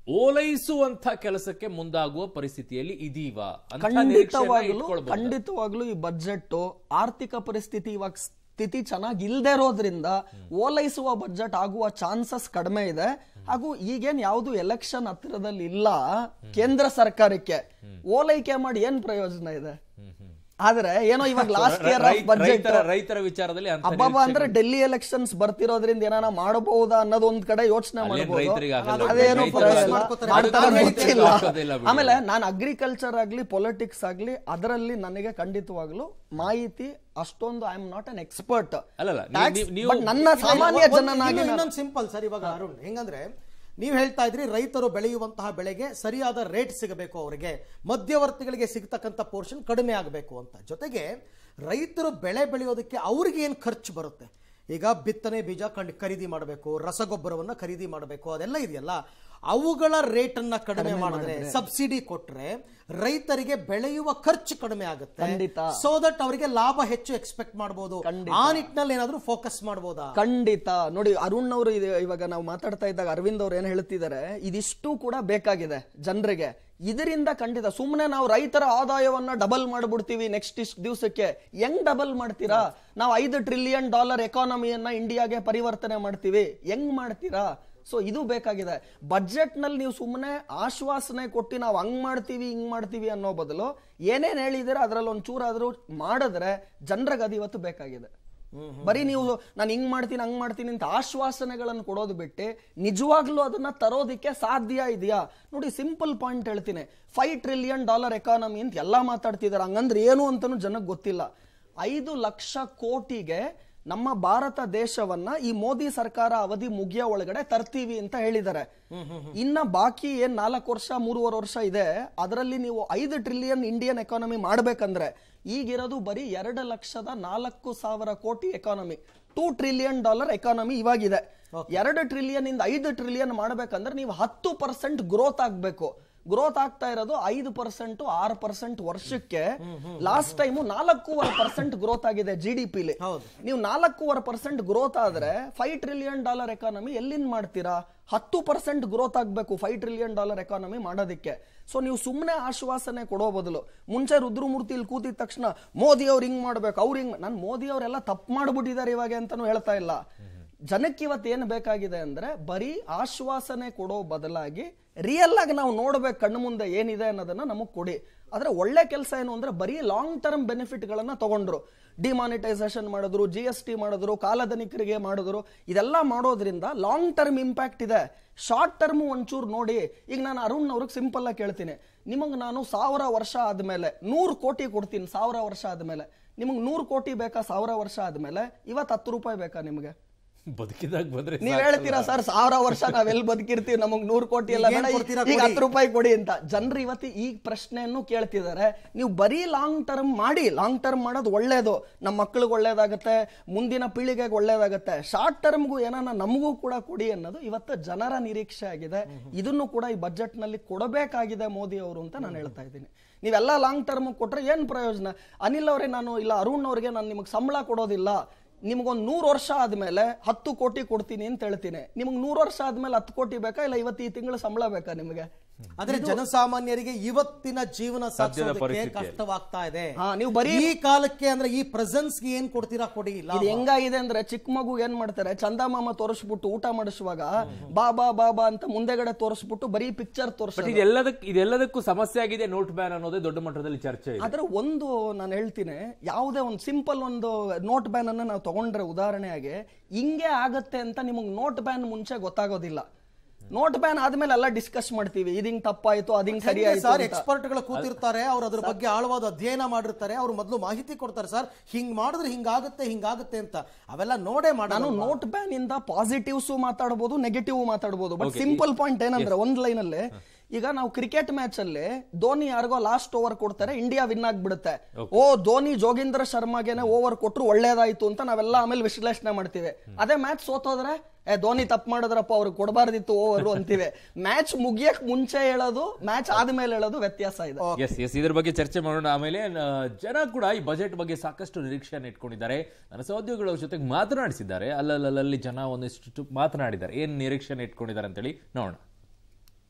Speaker 3: ಓಲೈಸುವಂತ ಕೆಲಸಕ್ಕೆ ಮುಂದಾಗುವ ಪರಿಸ್ಥಿತಿಯಲ್ಲಿ ಇದೀವ ಅಂತ ನಿರೀಕ್ಷೆಯನ್ನ
Speaker 2: ಖಂಡಿತವಾಗ್ಲೂ
Speaker 3: ಇಟ್ಕೊಳ್ಬಹುದಾ?
Speaker 2: ಖಂಡಿತವಾಗ್ಲೂ ಈ ಬಜೆಟ್ ಆರ್ಥಿಕ ಪರಿಸ್ಥಿತಿ ಇವಾಗ ಸ್ಥಿತಿ ಚೆನ್ನಾಗಿ ಇಲ್ದೇ ಇರೋದ್ರಿಂದ ಓಲೈಸುವ ಬಜೆಟ್ ಆಗುವ ಚಾನ್ಸಸ್ ಕಡಿಮೆ ಇದೆ ಹಾಗೂ ಈಗೇನ್ ಯಾವ್ದು ಎಲೆಕ್ಷನ್ ಹತ್ತಿರದಲ್ಲಿ ಇಲ್ಲ ಕೇಂದ್ರ ಸರ್ಕಾರಕ್ಕೆ ಓಲೈಕೆ ಮಾಡಿ ಏನ್ ಪ್ರಯೋಜನ ಇದೆ ಆದ್ರೆ ಏನೋ ಇವಾಗ ಲಾಸ್ಟ್ ಇಯರ್
Speaker 3: ರೈ-
Speaker 2: ಆಫ್ ಬಜೆಟ್
Speaker 3: ರೈತರ ರೈತರ ವಿಚಾರದಲ್ಲಿ ಅಂತ
Speaker 2: ಅಬ್ಬಬ್ಬ ಅಂದ್ರೆ ಡೆಲ್ಲಿ ಎಲೆಕ್ಷನ್ಸ್ ಬರ್ತಿರೋದ್ರಿಂದ ಏನಾನ ಮಾಡಬಹುದಾ ಅನ್ನೋದು ಒಂದ್ ಕಡೆ ಯೋಚನೆ
Speaker 3: ಅಲ್ಲೇನ್
Speaker 2: ಮಾಡಬಹುದು
Speaker 3: ರೈತರಿಗೆ ಆಗಲ್ಲ.
Speaker 2: ಅದೇನು
Speaker 3: ರೈತರು
Speaker 2: ಪರವಾಗಿಲ್ಲ.
Speaker 1: ಮಾಡ್ಕೊತಾರೆ.
Speaker 2: ಮಾಡ್ತಾರೆ
Speaker 1: ಅದನ್ನ
Speaker 2: ಗೊತ್ತಿಲ್ಲ.
Speaker 3: ಹಾಕೋದಿಲ್ಲ ಬಿಡಿ.
Speaker 2: ಆಮೇಲೆ ನಾನು ಅಗ್ರಿಕಲ್ಚರ್ ಆಗ್ಲಿ ಪೊಲಿಟಿಕ್ಸ್ ಆಗ್ಲಿ ಅದರಲ್ಲಿ ನನಗೆ ಖಂಡಿತವಾಗ್ಲು ಮಾಹಿತಿ ಅಷ್ಟೊಂದು I am not an expert
Speaker 3: ಅಲ್ಲಲ್ಲ, ನೀವು- ನೀವು- ನೀವು-
Speaker 2: ನನ್ನ ಸಾಮಾನ್ಯ ಜನನಾಗಿ ನಾನು-
Speaker 1: ಇನ್ನೊಂದು ಸಿಂಪಲ್ ಸರ್ ಇವಾಗ ಅರುಣ್ ಹೆಂಗಂದ್ರೆ ನೀವು ಹೇಳ್ತಾ ಇದ್ರಿ ರೈತರು ಬೆಳೆಯುವಂತಹ ಬೆಳೆಗೆ ಸರಿಯಾದ ರೇಟ್ ಸಿಗಬೇಕು ಅವರಿಗೆ ಮಧ್ಯವರ್ತಿಗಳಿಗೆ ಸಿಗ್ತಕ್ಕಂಥ ಪೋರ್ಷನ್ ಕಡಿಮೆ ಆಗಬೇಕು ಅಂತ ಜೊತೆಗೆ ರೈತರು ಬೆಳೆ ಬೆಳೆಯೋದಕ್ಕೆ ಅವ್ರಿಗೆ ಏನು ಖರ್ಚು ಬರುತ್ತೆ ಈಗ ಬಿತ್ತನೆ ಬೀಜ ಕಂಡು ಖರೀದಿ ಮಾಡಬೇಕು ರಸಗೊಬ್ಬರವನ್ನ ಖರೀದಿ ಮಾಡಬೇಕು ಅದೆಲ್ಲ ಇದೆಯಲ್ಲ ಅವುಗಳ ರೇಟನ್ನ ಕಡಿಮೆ ಮಾಡಿದ್ರೆ ಸಬ್ಸಿಡಿ ಕೊಟ್ರೆ ರೈತರಿಗೆ ಬೆಳೆಯುವ ಖರ್ಚು ಕಡಿಮೆ ಆಗುತ್ತೆ
Speaker 2: ಖಂಡಿತ.
Speaker 1: ಸೊ ದಟ್ ಅವರಿಗೆ ಲಾಭ ಹೆಚ್ಚು ಎಕ್ಸ್ಪೆಕ್ಟ್ ಮಾಡಬಹುದು ಆ ನಿಟ್ಟಿನಲ್ಲಿ ಏನಾದ್ರೂ ಫೋಕಸ್ ಮಾಡಬಹುದಾ
Speaker 2: ಖಂಡಿತ ನೋಡಿ ಅರುಣ್ ಅವರು ಇವಾಗ ನಾವು ಮಾತಾಡ್ತಾ ಇದ್ದಾಗ ಅರವಿಂದ್ ಅವ್ರು ಏನ್ ಹೇಳ್ತಿದ್ದಾರೆ ಇದಿಷ್ಟು ಕೂಡ ಬೇಕಾಗಿದೆ ಜನರಿಗೆ ಇದರಿಂದ ಖಂಡಿತ ಸುಮ್ಮನೆ ನಾವು ರೈತರ ಆದಾಯವನ್ನ ಡಬಲ್ ಮಾಡ್ಬಿಡ್ತೀವಿ ನೆಕ್ಸ್ಟ್ ಇಷ್ಟು ದಿವಸಕ್ಕೆ ಹೆಂಗ್ ಡಬಲ್ ಮಾಡ್ತೀರಾ ನಾವು ಐದು ಟ್ರಿಲಿಯನ್ ಡಾಲರ್ ಎಕಾನಮಿಯನ್ನ ಇಂಡಿಯಾಗೆ ಪರಿವರ್ತನೆ ಮಾಡ್ತೀವಿ ಹೆಂಗ್ ಮಾಡ್ತೀರಾ ಸೊ ಇದು ಬೇಕಾಗಿದೆ ಬಜೆಟ್ ನಲ್ಲಿ ನೀವು ಸುಮ್ಮನೆ ಆಶ್ವಾಸನೆ ಕೊಟ್ಟು ನಾವು ಹಂಗ್ ಮಾಡ್ತೀವಿ ಹಿಂಗ್ ಮಾಡ್ತೀವಿ ಅನ್ನೋ ಬದಲು ಏನೇನ್ ಹೇಳಿದಿರ ಅದ್ರಲ್ಲಿ ಒಂದ್ ಚೂರಾದ್ರೂ ಮಾಡಿದ್ರೆ ಜನರಿಗೆ ಅದು ಇವತ್ತು ಬೇಕಾಗಿದೆ ಬರೀ ನೀವು ನಾನು ಹಿಂಗ್ ಮಾಡ್ತೀನಿ ಹಂಗ್ ಮಾಡ್ತೀನಿ ಅಂತ ಆಶ್ವಾಸನೆಗಳನ್ನು ಕೊಡೋದು ಬಿಟ್ಟು ನಿಜವಾಗ್ಲೂ ಅದನ್ನ ತರೋದಿಕ್ಕೆ ಸಾಧ್ಯ ಇದೆಯಾ ನೋಡಿ ಸಿಂಪಲ್ ಪಾಯಿಂಟ್ ಹೇಳ್ತೀನಿ ಫೈವ್ ಟ್ರಿಲಿಯನ್ ಡಾಲರ್ ಎಕಾನಮಿ ಅಂತ ಎಲ್ಲ ಮಾತಾಡ್ತಿದ್ದಾರೆ ಹಂಗಂದ್ರೆ ಏನು ಅಂತಾನು ಜನಕ್ಕೆ ಗೊತ್ತಿಲ್ಲ ಐದು ಲಕ್ಷ ಕೋಟಿಗೆ ನಮ್ಮ ಭಾರತ ದೇಶವನ್ನ ಈ ಮೋದಿ ಸರ್ಕಾರ ಅವಧಿ ಮುಗಿಯೋ ಒಳಗಡೆ ತರ್ತೀವಿ ಅಂತ ಹೇಳಿದ್ದಾರೆ ಇನ್ನ ಬಾಕಿ ಏನ್ ನಾಲ್ಕು ವರ್ಷ ಮೂರುವರೆ ವರ್ಷ ಇದೆ ಅದರಲ್ಲಿ ನೀವು ಐದು ಟ್ರಿಲಿಯನ್ ಇಂಡಿಯನ್ ಎಕಾನಮಿ ಮಾಡ್ಬೇಕಂದ್ರೆ ಈಗಿರೋದು ಬರೀ ಎರಡು ಲಕ್ಷದ ನಾಲ್ಕು ಸಾವಿರ ಕೋಟಿ economy two trillion dollar economy ಇವಾಗಿದೆ ಎರಡು ಟ್ರಿಲಿಯನ್ ಇಂದ ಐದು ಟ್ರಿಲಿಯನ್ ಮಾಡ್ಬೇಕಂದ್ರೆ ನೀವು ಹತ್ತು ಪರ್ಸೆಂಟ್ ಗ್ರೋತ್ ಆಗ್ಬೇಕು ಗ್ರೋತ್ ಆಗ್ತಾ ಇರೋದು ಐದು ಪರ್ಸೆಂಟ್ ಆರು ಪರ್ಸೆಂಟ್ ವರ್ಷಕ್ಕೆ ಲಾಸ್ಟ್ ಟೈಮ್ ನಾಲ್ಕೂವರೆ ಪರ್ಸೆಂಟ್ ಗ್ರೋತ್ ಆಗಿದೆ ಜಿ ಡಿ ಪಿಲಿ
Speaker 1: ಹೌದು.
Speaker 2: ನೀವು ನಾಲ್ಕೂವರೆ ಪರ್ಸೆಂಟ್ ಗ್ರೋತ್ ಆದ್ರೆ ಫೈವ್ ಟ್ರಿಲಿಯನ್ ಡಾಲರ್ ಎಕಾನಮಿ ಎಲ್ಲಿಂದ ಮಾಡ್ತೀರಾ ಹತ್ತು ಪರ್ಸೆಂಟ್ ಗ್ರೋತ್ ಆಗಬೇಕು ಫೈವ್ ಟ್ರಿಲಿಯನ್ ಡಾಲರ್ ಎಕಾನಮಿ ಮಾಡೋದಕ್ಕೆ ಸೊ ನೀವು ಸುಮ್ಮನೆ ಆಶ್ವಾಸನೆ ಕೊಡೋ ಬದಲು ಮುಂಚೆ ರುದ್ರಮೂರ್ತಿ ಇಲ್ಲಿ ಕೂತಿದ ತಕ್ಷಣ ಮೋದಿ ಅವ್ರು ಹಿಂಗ್ ಮಾಡ್ಬೇಕು ಅವ್ರು ಹಿಂಗ್ ನಾನು ಮೋದಿ ಅವರೆಲ್ಲ ತಪ್ಪು ಮಾಡ್ಬಿಟ್ಟಿದ್ದಾರೆ ಇವಾಗ ಅಂತಾನು ಹೇಳ್ತಾ ಇಲ್ಲ ಜನಕ್ಕೆ ಇವತ್ತು ಏನು ಬೇಕಾಗಿದೆ ಅಂದ್ರೆ ಬರೀ ಆಶ್ವಾಸನೆ ಕೊಡೋ ಬದಲಾಗಿ ರಿಯಲ್ ಆಗಿ ನಾವು ನೋಡ್ಬೇಕು ಕಣ್ಣು ಮುಂದೆ ಏನಿದೆ ಅನ್ನೋದನ್ನ ನಮಗ್ ಕೊಡಿ ಆದ್ರೆ ಒಳ್ಳೆ ಕೆಲಸ ಏನು ಅಂದ್ರೆ ಬರೀ ಲಾಂಗ್ ಟರ್ಮ್ ಬೆನಿಫಿಟ್ ಗಳನ್ನ ತಗೊಂಡ್ರು ಡಿಮಾನಿಟೈಸೇಷನ್ ಮಾಡಿದ್ರು ಜಿ ಎಸ್ ಟಿ ಮಾಡಿದ್ರು ಕಾಲಧನಿಕರಿಗೆ ಮಾಡಿದ್ರು ಇದೆಲ್ಲ ಮಾಡೋದ್ರಿಂದ ಲಾಂಗ್ ಟರ್ಮ್ ಇಂಪ್ಯಾಕ್ಟ್ ಇದೆ ಶಾರ್ಟ್ ಟರ್ಮ್ ಒಂಚೂರು ನೋಡಿ ಈಗ ನಾನು ಅರುಣ್ ಅವ್ರಿಗೆ ಸಿಂಪಲ್ ಆಗಿ ಕೇಳ್ತೀನಿ ನಿಮಗೆ ನಾನು ಸಾವಿರ ವರ್ಷ ಆದ್ಮೇಲೆ ನೂರು ಕೋಟಿ ಕೊಡ್ತೀನಿ ಸಾವಿರ ವರ್ಷ ಆದ್ಮೇಲೆ ನಿಮಗೆ ನೂರು ಕೋಟಿ ಬೇಕಾ ಸಾವಿರ ವರ್ಷ ಆದ್ಮೇಲೆ ಇವತ್ತು ಹತ್ತು ರೂಪಾಯಿ ಬೇಕಾ ನಿಮಗೆ
Speaker 3: ಬದುಕಿದಾಗ ಬಂದ್ರೆ
Speaker 2: ನೀವ್ ಹೇಳ್ತೀರಾ ಸರ್ ಸಾವಿರ ವರ್ಷ ನಾವ್ ಎಲ್ಲಿ ಬದುಕಿರ್ತೀವಿ ನಮಗ್ ನೂರ್ ಕೋಟಿ ಎಲ್ಲ
Speaker 1: ಈಗ ಏನ್
Speaker 2: ಬೇಡ,
Speaker 1: ಕೊಡ್ತೀರಾ
Speaker 2: ಈಗ
Speaker 1: ಕೊಡಿ.
Speaker 2: ಹತ್ತು ರೂಪಾಯಿ ಕೊಡಿ ಅಂತ ಜನರು ಇವತ್ತು ಈ ಪ್ರಶ್ನೆಯನ್ನು ಕೇಳ್ತಿದ್ದಾರೆ ನೀವು ಬರೀ ಲಾಂಗ್ ಟರ್ಮ್ ಮಾಡಿ ಲಾಂಗ್ ಟರ್ಮ್ ಮಾಡೋದು ಒಳ್ಳೇದು ನಮ್ಮ ಮಕ್ಳಿಗೆ ಒಳ್ಳೇದಾಗತ್ತೆ ಮುಂದಿನ ಪೀಳಿಗೆಗೆ ಒಳ್ಳೇದಾಗತ್ತೆ ಶಾರ್ಟ್ ಟರ್ಮ್ಗೂ ಏನಾನ ನಮಗೂ ಕೂಡ ಕೊಡಿ ಅನ್ನೋದು ಇವತ್ತು ಜನರ ನಿರೀಕ್ಷೆ ಆಗಿದೆ ಇದನ್ನು ಕೂಡ ಈ ಬಜೆಟ್ ನಲ್ಲಿ ಕೊಡಬೇಕಾಗಿದೆ ಮೋದಿ ಅವರು ಅಂತ ನಾನು ಹೇಳ್ತಾ ಇದ್ದೀನಿ ನೀವೆಲ್ಲ ಲಾಂಗ್ ಟರ್ಮ್ ಕೊಟ್ರೆ ಏನ್ ಪ್ರಯೋಜನ ಅನಿಲ್ ಅವರೇ ನಾನು ಇಲ್ಲ ಅರುಣ್ ಅವ್ರಿಗೆ ನಾನು ನಿಮಗೆ ಸಂಬಳ ಕೊಡೋದಿಲ್ಲ ನಿಮ್ಗೊಂದು ನೂರು ವರ್ಷ ಆದ್ಮೇಲೆ ಹತ್ತು ಕೋಟಿ ಕೊಡ್ತೀನಿ ಅಂತ ಹೇಳ್ತೀನಿ ನಿಮ್ಗೆ ನೂರು ವರ್ಷ ಆದ್ಮೇಲೆ ಹತ್ತು ಕೋಟಿ ಬೇಕಾ ಇಲ್ಲ ಇವತ್ತು ಈ ತಿಂಗಳು ಸಂಬಳ ಬೇಕಾ ನಿಮಗೆ
Speaker 1: ಆದ್ರೆ ಜನಸಾಮಾನ್ಯರಿಗೆ ಇವತ್ತಿನ ಜೀವನ ಸಾಗಿಸೋದಕ್ಕೆ
Speaker 3: ಪರಿಸ್ಥಿತಿ.
Speaker 1: ಕಷ್ಟವಾಗ್ತಾ ಇದೆ
Speaker 2: ಹಾ, ನೀವು ಬರೀ-
Speaker 1: ಈ ಕಾಲಕ್ಕೆ ಅಂದ್ರೆ ಈ ಪ್ರೆಸೆನ್ಸ್ ಗೆ ಏನ್ ಕೊಡ್ತೀರಾ ಕೊಡಿ ಇಲ್ಲ
Speaker 2: ಇದು ಹೆಂಗಾಗಿದೆ ಅಂದ್ರೆ ಚಿಕ್ಕ ಮಗು ಏನ್ ಮಾಡ್ತಾರೆ ಚಂದಮಾಮ ತೋರಿಸ್ಬಿಟ್ಟು ಊಟ ಮಾಡಿಸುವಾಗ ಬಾ ಬಾ ಬಾ ಬಾ ಅಂತ ಮುಂದೆಗಡೆ ತೋರಿಸ್ಬಿಟ್ಟು ಬರೀ ಪಿಕ್ಚರ್
Speaker 3: ಬಟ್
Speaker 2: ತೋರಿಸ್ತಾರೆ
Speaker 3: ಇದೆಲ್ಲದಕ್ಕೆ ಇದೆಲ್ಲದಕ್ಕೂ ಸಮಸ್ಯೆ ಆಗಿದೆ ನೋಟ್ ಬ್ಯಾನ್ ಅನ್ನೋದೇ ದೊಡ್ಡ ಮಟ್ಟದಲ್ಲಿ ಚರ್ಚೆ ಇದೆ
Speaker 2: ಆದ್ರೆ ಒಂದು ನಾನು ಹೇಳ್ತೀನಿ ಯಾವುದೇ ಒಂದು ಸಿಂಪಲ್ ಒಂದು ನೋಟ್ ಬ್ಯಾನ್ ಅನ್ನ ನಾವು ತಗೊಂಡ್ರೆ ಉದಾಹರಣೆಯಾಗಿ ಹಿಂಗೆ ಆಗತ್ತೆ ಅಂತ ನಿಮಗೆ ನೋಟ್ ಬ್ಯಾನ್ ಮುಂಚೆ ಗೊತ್ತಾಗೋದಿಲ್ಲ ನೋಟ್ ಬ್ಯಾನ್ ಆದ್ಮೇಲೆ ಎಲ್ಲ ಡಿಸ್ಕಸ್ ಮಾಡ್ತೀವಿ ಇದು ಹಿಂಗ್ ತಪ್ಪಾಯ್ತು ಅದು ಹಿಂಗ್ ಸರಿ ಆಯ್ತು
Speaker 1: ಸರ್
Speaker 2: ಅಂತ.
Speaker 1: ಎಕ್ಸ್ಪರ್ಟ್ ಗಳು ಕೂತಿರ್ತಾರೆ ಅವ್ರು ಅದ್ರ ಬಗ್ಗೆ ಆಳವಾದ ಅಧ್ಯಯನ ಮಾಡಿರ್ತಾರೆ ಅವ್ರು ಮೊದಲು ಮಾಹಿತಿ ಕೊಡ್ತಾರೆ ಸರ್ ಹಿಂಗ್ ಮಾಡಿದ್ರೆ ಹಿಂಗಾಗುತ್ತೆ ಹಿಂಗಾಗುತ್ತೆ ಅಂತ ಅವೆಲ್ಲ ನೋಡೇ
Speaker 2: ನಾನು
Speaker 1: ಮಾಡೋಣ
Speaker 2: ನೋಟ್ ಬ್ಯಾನ್ ಇಂದ ಪಾಸಿಟಿವ್ಸ್ ಮಾತಾಡಬಹುದು ನೆಗೆಟಿವ್ ಮಾತಾಡಬಹುದು ಬಟ್ ಸಿಂಪಲ್ ಪಾಯಿಂಟ್ ಏನಂದ್ರೆ ಒಂದ್ ಲೈನ್ ಅಲ್ಲಿ ಈಗ ನಾವು ಕ್ರಿಕೆಟ್ ಮ್ಯಾಚ್ ಅಲ್ಲಿ ಧೋನಿ ಯಾರಿಗೋ ಲಾಸ್ಟ್ ಓವರ್ ಕೊಡ್ತಾರೆ ಇಂಡಿಯಾ ವಿನ್ ಆಗ್ಬಿಡುತ್ತೆ ಓ ಧೋನಿ ಜೋಗಿಂದ್ರ ಶರ್ಮಾಗೆನೆ ಓವರ್ ಕೊಟ್ರು ಒಳ್ಳೇದಾಯ್ತು ಅಂತ ನಾವೆಲ್ಲ ಆಮೇಲೆ ವಿಶ್ಲೇಷಣೆ ಮಾಡ್ತೀವಿ ಅದೇ ಮ್ಯಾಚ್ ಸೋತೋದ್ರೆ ಏ ಧೋನಿ ತಪ್ಪು ಮಾಡಿದ್ರಪ್ಪ ಅವ್ರಿಗೆ ಕೊಡಬಾರ್ದಿತ್ತು ಓವರ್ ಅಂತೀವಿ ಮ್ಯಾಚ್ ಮುಗಿಯಕ್ ಮುಂಚೆ ಹೇಳೋದು ಮ್ಯಾಚ್ ಆದ್ಮೇಲೆ ಹೇಳೋದು ವ್ಯತ್ಯಾಸ ಇದೆ
Speaker 3: ಎಸ್ ಎಸ್ ಇದ್ರ ಬಗ್ಗೆ ಚರ್ಚೆ ಮಾಡೋಣ ಆಮೇಲೆ ಆ, ಜನ ಕೂಡ ಈ ಬಜೆಟ್ ಬಗ್ಗೆ ಸಾಕಷ್ಟು ನಿರೀಕ್ಷೆಯನ್ನು ಇಟ್ಕೊಂಡಿದ್ದಾರೆ ನನ್ನ ಸಹೋದ್ಯೋಗಿಗಳ ಜೊತೆಗೆ ಮಾತನಾಡಿಸಿದ್ದಾರೆ ಅಲ್ಲಲ್ಲಿ ಜನ ಒಂದಿಷ್ಟು ಮಾತನಾಡಿದ್ದಾರೆ ಏನ್ ನಿರೀಕ್ಷೆಯನ್ನು ಇಟ್ಕೊಂಡಿದ್ದಾರೆ ಅಂತೇಳಿ ನೋಡೋಣ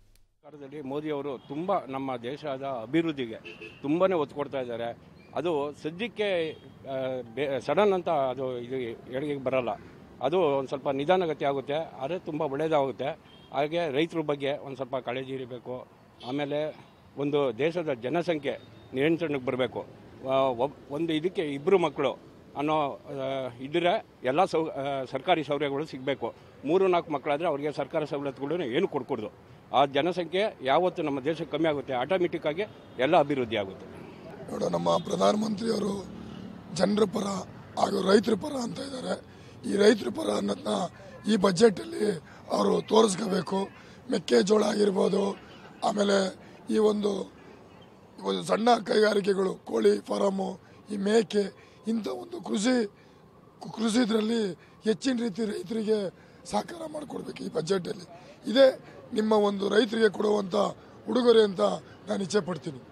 Speaker 4: ಸರ್ಕಾರದಲ್ಲಿ ಮೋದಿಯವರು ತುಂಬ ನಮ್ಮ ದೇಶದ ಅಭಿವೃದ್ಧಿಗೆ ತುಂಬಾ ಒತ್ತು ಕೊಡ್ತಾ ಇದ್ದಾರೆ ಅದು ಸದ್ಯಕ್ಕೆ ಸಡನ್ ಅಂತ ಅದು ಇದು ಎಡಗೆ ಬರಲ್ಲ ಅದು ಒಂದು ಸ್ವಲ್ಪ ನಿಧಾನಗತಿ ಆಗುತ್ತೆ ಆದರೆ ತುಂಬ ಒಳ್ಳೆಯದಾಗುತ್ತೆ ಹಾಗೆ ರೈತರ ಬಗ್ಗೆ ಒಂದು ಸ್ವಲ್ಪ ಕಾಳಜಿ ಇರಬೇಕು ಆಮೇಲೆ ಒಂದು ದೇಶದ ಜನಸಂಖ್ಯೆ ನಿಯಂತ್ರಣಕ್ಕೆ ಬರಬೇಕು ಒಂದು ಇದಕ್ಕೆ ಇಬ್ಬರು ಮಕ್ಕಳು ಅನ್ನೋ ಆ, ಇದ್ರೆ ಎಲ್ಲ ಸೌ ಆ, ಸರ್ಕಾರಿ ಸೌಲಭ್ಯಗಳು ಸಿಗಬೇಕು ಮೂರು ನಾಲ್ಕು ಮಕ್ಕಳಾದರೆ ಅವ್ರಿಗೆ ಸರ್ಕಾರ ಸವಲತ್ತುಗಳು ಏನು ಕೊಡ್ಕೊಡ್ದು ಆ ಜನಸಂಖ್ಯೆ ಯಾವತ್ತು ನಮ್ಮ ದೇಶಕ್ಕೆ ಕಮ್ಮಿ ಆಗುತ್ತೆ ಆಟೋಮೆಟಿಕ್ ಆಗಿ ಎಲ್ಲ ಅಭಿವೃದ್ಧಿ ಆಗುತ್ತೆ
Speaker 5: ನೋಡು ನಮ್ಮ ಪ್ರಧಾನಮಂತ್ರಿಯವರು ಜನರ ಪರ ಹಾಗೂ ರೈತರ ಪರ ಅಂತ ಇದ್ದಾರೆ ಈ ರೈತರ ಪರ ಅನ್ನೋದನ್ನ ಈ ಬಜೆಟಲ್ಲಿ ಅವರು ತೋರಿಸ್ಕೋಬೇಕು ಮೆಕ್ಕೆಜೋಳ ಆಗಿರ್ಬೋದು ಆಮೇಲೆ ಈ ಒಂದು ಒಂದು ಸಣ್ಣ ಕೈಗಾರಿಕೆಗಳು ಕೋಳಿ ಫಾರಮ್ಮು ಈ ಮೇಕೆ ಇಂಥ ಒಂದು ಕೃಷಿ ಕೃಷಿ ಇದರಲ್ಲಿ ಹೆಚ್ಚಿನ ರೀತಿ ರೈತರಿಗೆ ಸಹಕಾರ ಮಾಡಿಕೊಡ್ಬೇಕು ಈ ಬಜೆಟಲ್ಲಿ ಇದೇ ನಿಮ್ಮ ಒಂದು ರೈತರಿಗೆ ಕೊಡುವಂಥ ಉಡುಗೊರೆ ಅಂತ ನಾನು ಇಚ್ಛೆ ಪಡ್ತೀನಿ